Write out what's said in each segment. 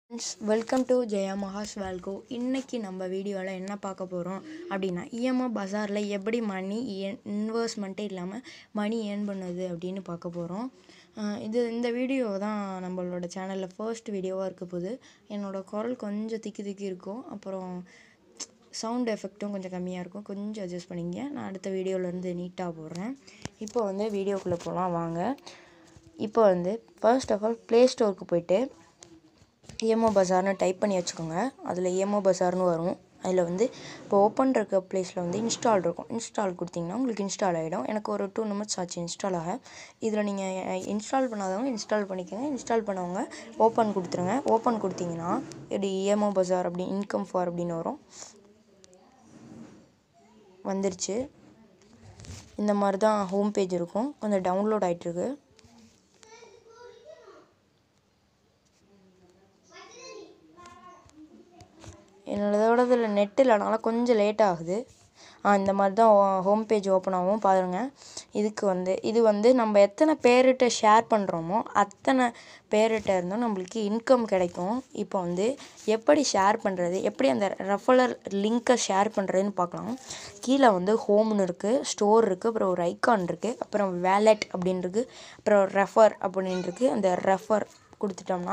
friends welcome to Jaya Mahas Velco இன்றைக்கி நம்ம வீடியோவில் என்ன பார்க்க போகிறோம் அப்படின்னா இஎம்ஐ பஜாரில் எப்படி மணி இன்வெஸ்ட்மெண்ட்டே இல்லாமல் மணி ஏர்ன் பண்ணுது அப்படின்னு பார்க்க போகிறோம் இது இந்த வீடியோ தான் நம்மளோட சேனலில் ஃபர்ஸ்ட் வீடியோவாக இருக்க போகுது என்னோடய குரல் கொஞ்சம் திக்கி திக்கி இருக்கும் அப்புறம் சவுண்ட் எஃபெக்ட்டும் கொஞ்சம் கம்மியாக இருக்கும் கொஞ்சம் அட்ஜஸ்ட் பண்ணிங்க நான் அடுத்த வீடியோவிலேருந்து நீட்டாக போடுறேன் இப்போ வந்து வீடியோக்குள்ளே போகலாம் வாங்க இப்போ வந்து ஃபர்ஸ்ட் ஆஃப் ஆல் ப்ளே ஸ்டோருக்கு போயிட்டு இஎம்ஓ பஜார்னு டைப் பண்ணி வச்சுக்கோங்க அதில் இஎம்ஓ பஜார்னு வரும் அதில் வந்து இப்போ ஓப்பன் இருக்க ப்ளேஸில் வந்து இன்ஸ்டால் இருக்கும் இன்ஸ்டால் கொடுத்தீங்கன்னா உங்களுக்கு இன்ஸ்டால் ஆகிடும் எனக்கு ஒரு டூ நிமிட்ஸ் ஆச்சு இன்ஸ்டால் ஆக இதில் நீங்கள் இன்ஸ்டால் பண்ணாதவங்க இன்ஸ்டால் பண்ணிக்கோங்க இன்ஸ்டால் பண்ணவங்க ஓப்பன் கொடுத்துருங்க ஓப்பன் கொடுத்தீங்கன்னா இப்படி இஎம்ஓ பஜார் அப்படி இன்கம் ஃபார் அப்படின்னு வரும் வந்துருச்சு இந்த மாதிரி தான் ஹோம் பேஜ் இருக்கும் கொஞ்சம் டவுன்லோட் ஆகிட்டுருக்கு என்னோடதில் நெட் இல்லைனால கொஞ்சம் லேட் ஆகுது இந்த மாதிரி தான் ஹோம் பேஜ் ஓப்பன் ஆகும் பாருங்கள் இதுக்கு வந்து இது வந்து நம்ம எத்தனை பேர்கிட்ட ஷேர் பண்ணுறோமோ அத்தனை பேர்கிட்ட இருந்தும் நம்மளுக்கு இன்கம் கிடைக்கும் இப்போ வந்து எப்படி ஷேர் பண்ணுறது எப்படி அந்த ரெஃபலர் லிங்க்கை ஷேர் பண்ணுறதுன்னு பார்க்கலாம் கீழே வந்து ஹோம்னு இருக்குது ஸ்டோர் இருக்குது அப்புறம் ஒரு ஐக்கான் இருக்குது அப்புறம் வேலெட் அப்படின்னு இருக்குது அப்புறம் ரெஃபர் அப்படின்னு இருக்குது அந்த ரெஃபர் கொடுத்துட்டோம்னா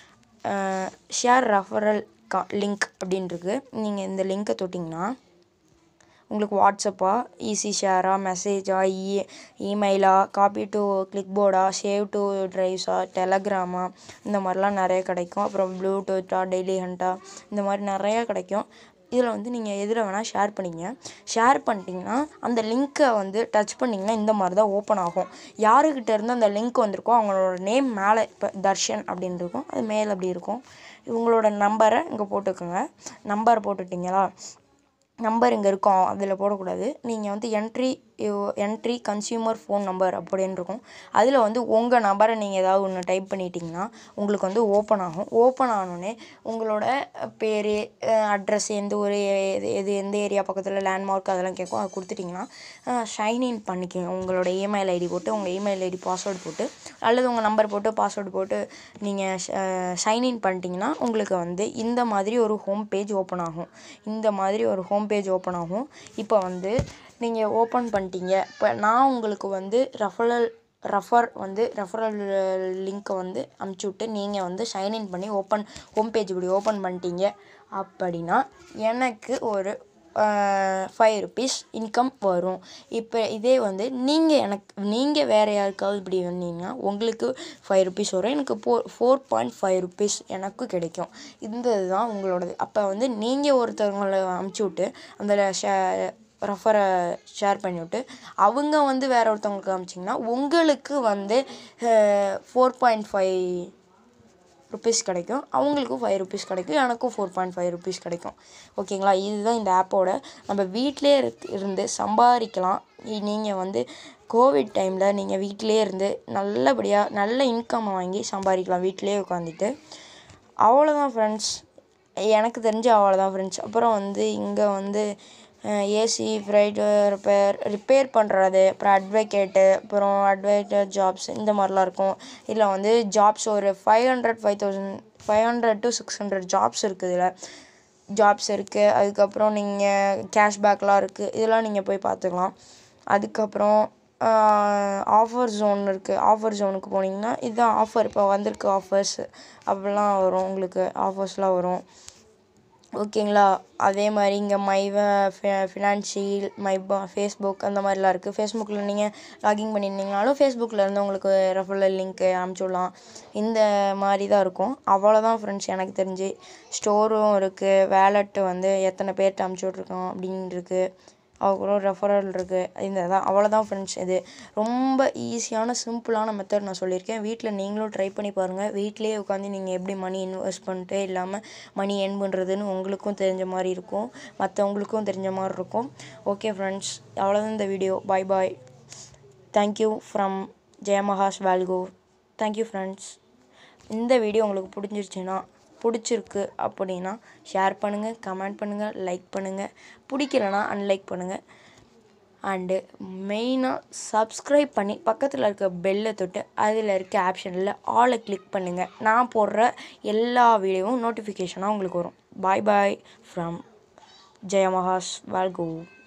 ஷேர் ரெஃபரல் கா லிங்க் அப்படின்ருக்கு நீங்கள் இந்த லிங்க்கை தொட்டிங்கன்னா உங்களுக்கு வாட்ஸ்அப்பா ஈஸி ஷேரா மெசேஜா இ இமெயிலா காப்பி டு கிளிக் போர்டா சேவ் டு ட்ரைவ்ஸா டெலகிராமா இந்த மாதிரிலாம் நிறைய கிடைக்கும் அப்புறம் ப்ளூடூத்தா டெய்லி ஹண்டா இந்த மாதிரி நிறையா கிடைக்கும் இதில் வந்து நீங்கள் எதில் வேணால் ஷேர் பண்ணிங்க ஷேர் பண்ணிட்டீங்கன்னா அந்த லிங்க்கை வந்து டச் பண்ணிங்கன்னா இந்த மாதிரி தான் ஓப்பன் ஆகும் யாருக்கிட்ட இருந்து அந்த லிங்க் வந்திருக்கோ அவங்களோட நேம் மேலே இப்போ தர்ஷன் அப்படின்னு இருக்கும் அது மேலே அப்படி இருக்கும் இவங்களோட நம்பரை இங்கே போட்டுக்கோங்க நம்பர் போட்டுட்டிங்களா நம்பர் இங்கே இருக்கும் அதில் போடக்கூடாது நீங்கள் வந்து entry entry consumer phone number அப்படின்னு இருக்கும் அதில் வந்து உங்கள் நம்பரை நீங்கள் ஏதாவது ஒன்று டைப் பண்ணிட்டீங்கன்னா உங்களுக்கு வந்து ஓப்பன் ஆகும் ஓப்பன் ஆனோடனே உங்களோட பேர் அட்ரஸ் எந்த ஒரு எது எது எந்த ஏரியா பக்கத்தில் லேண்ட்மார்க் அதெல்லாம் கேட்கும் அதை கொடுத்துட்டிங்கன்னா ஷைன்இன் பண்ணிக்கோங்க உங்களோட இமெயில் ஐடி போட்டு உங்கள் இமெயில் ஐடி பாஸ்வேர்டு போட்டு அல்லது உங்கள் நம்பர் போட்டு பாஸ்வேர்டு போட்டு நீங்கள் ஷைன்இன் பண்ணிட்டீங்கன்னா உங்களுக்கு வந்து இந்த மாதிரி ஒரு ஹோம் பேஜ் ஓப்பன் ஆகும் இந்த மாதிரி ஒரு ஹோம் பேஜ் ஓப்பன் ஆகும் இப்போ வந்து நீங்கள் ஓப்பன் பண்ணிட்டீங்க இப்போ நான் உங்களுக்கு வந்து ரெஃபரல் ரெஃபர் வந்து ரெஃபரல் லிங்க்கை வந்து அமுச்சு விட்டு நீங்கள் வந்து ஷைன்இன் பண்ணி ஓப்பன் ஹோம் பேஜ் இப்படி ஓப்பன் பண்ணிட்டீங்க அப்படின்னா எனக்கு ஒரு ஃபைவ் ருபீஸ் இன்கம் வரும் இப்போ இதே வந்து நீங்கள் எனக்கு நீங்கள் வேறு யாருக்காவது இப்படி வந்தீங்கன்னா உங்களுக்கு ஃபைவ் ருபீஸ் வரும் எனக்கு four four point five rupees எனக்கு கிடைக்கும் இந்த இதுதான் உங்களோடது அப்போ வந்து நீங்கள் ஒருத்தவங்களை அமுச்சு விட்டு அந்த ஷே ரெஃபரை ஷேர் பண்ணிவிட்டு அவங்க வந்து வேறு ஒருத்தவங்களுக்கு காமிச்சிங்கன்னா உங்களுக்கு வந்து ஃபோர் பாயிண்ட் ஃபைவ் ருபீஸ் கிடைக்கும் அவங்களுக்கும் ஃபைவ் ருபீஸ் கிடைக்கும் எனக்கும் ஃபோர் பாயிண்ட் ஃபைவ் ருபீஸ் கிடைக்கும் ஓகேங்களா இதுதான் இந்த ஆப்போட நம்ம வீட்டிலே இருந்து சம்பாதிக்கலாம் நீங்கள் வந்து கோவிட் டைமில் நீங்கள் வீட்டிலே இருந்து நல்லபடியாக நல்ல இன்கம் வாங்கி சம்பாதிக்கலாம் வீட்டிலே உட்காந்துட்டு அவ்வளோதான் ஃப்ரெண்ட்ஸ் எனக்கு தெரிஞ்சு அவ்வளோதான் ஃப்ரெண்ட்ஸ் அப்புறம் வந்து இங்கே வந்து ஏசி ஃப்ரைட் ரிப்பேர் ரிப்பேர் பண்ணுறது அப்புறம் அட்வொகேட்டு அப்புறம் அட்வொகேட் ஜாப்ஸ் இந்த மாதிரிலாம் இருக்கும் இதில் வந்து ஜாப்ஸ் ஒரு five hundred five thousand five hundred to six hundred jobs இருக்குது இதில் ஜாப்ஸ் இருக்குது அதுக்கப்புறம் நீங்கள் கேஷ்பேக்லாம் இருக்குது இதெல்லாம் நீங்கள் போய் பார்த்துக்கலாம் அதுக்கப்புறம் ஆஃபர் ஜோன் இருக்குது ஆஃபர் ஜோனுக்கு போனீங்கன்னா இதுதான் ஆஃபர் இப்போ வந்திருக்கு ஆஃபர்ஸ் அப்படிலாம் வரும் உங்களுக்கு ஆஃபர்ஸ்லாம் வரும் ஓகேங்களா அதே மாதிரி இங்கே மை ஃபினான்ஷியல் மை ஃபேஸ்புக் அந்த மாதிரிலாம் இருக்குது ஃபேஸ்புக்கில் நீங்கள் லாகின் பண்ணியிருந்தீங்கனாலும் ஃபேஸ்புக்கில் இருந்து உங்களுக்கு ரெஃபரல் லிங்க்கு அனுப்பிச்சுடலாம் இந்த மாதிரி தான் இருக்கும் அவ்வளோதான் ஃப்ரெண்ட்ஸ் எனக்கு தெரிஞ்சு ஸ்டோரும் இருக்குது வேலெட்டு வந்து எத்தனை பேர்கிட்ட அனுப்பிச்சி விட்ருக்கோம் அப்படின்னு இருக்குது அப்புறம் ரெஃபரல் இருக்குது இந்த தான் அவ்வளோதான் ஃப்ரெண்ட்ஸ் இது ரொம்ப ஈஸியான சிம்பிளான மெத்தட் நான் சொல்லியிருக்கேன் வீட்டில் நீங்களும் ட்ரை பண்ணி பாருங்கள் வீட்டிலேயே உட்காந்து நீங்கள் எப்படி மணி இன்வெஸ்ட் பண்ணிட்டு இல்லாமல் மணி ஏர்ன் பண்ணுறதுன்னு உங்களுக்கும் தெரிஞ்ச மாதிரி இருக்கும் மற்றவங்களுக்கும் தெரிஞ்ச மாதிரி இருக்கும் ஓகே ஃப்ரெண்ட்ஸ் அவ்வளோதான் இந்த video bye bye thank you from Jayamahas Velco thank you friends இந்த வீடியோ உங்களுக்கு பிடிச்சிருச்சுன்னா பிடிச்சிருக்கு அப்படின்னா ஷேர் பண்ணுங்கள் கமெண்ட் பண்ணுங்கள் லைக் பண்ணுங்கள் பிடிக்கலனா அன்லைக் பண்ணுங்கள் அண்டு மெயினாக சப்ஸ்கிரைப் பண்ணி பக்கத்தில் இருக்க பெல்லை தொட்டு அதில் இருக்க ஆப்ஷனில் ஆலை கிளிக் பண்ணுங்கள் நான் போடுற எல்லா வீடியோவும் நோட்டிஃபிகேஷனாக உங்களுக்கு வரும் பாய் பாய் ஃப்ரம் ஜெயமஹாஸ் வால்கோ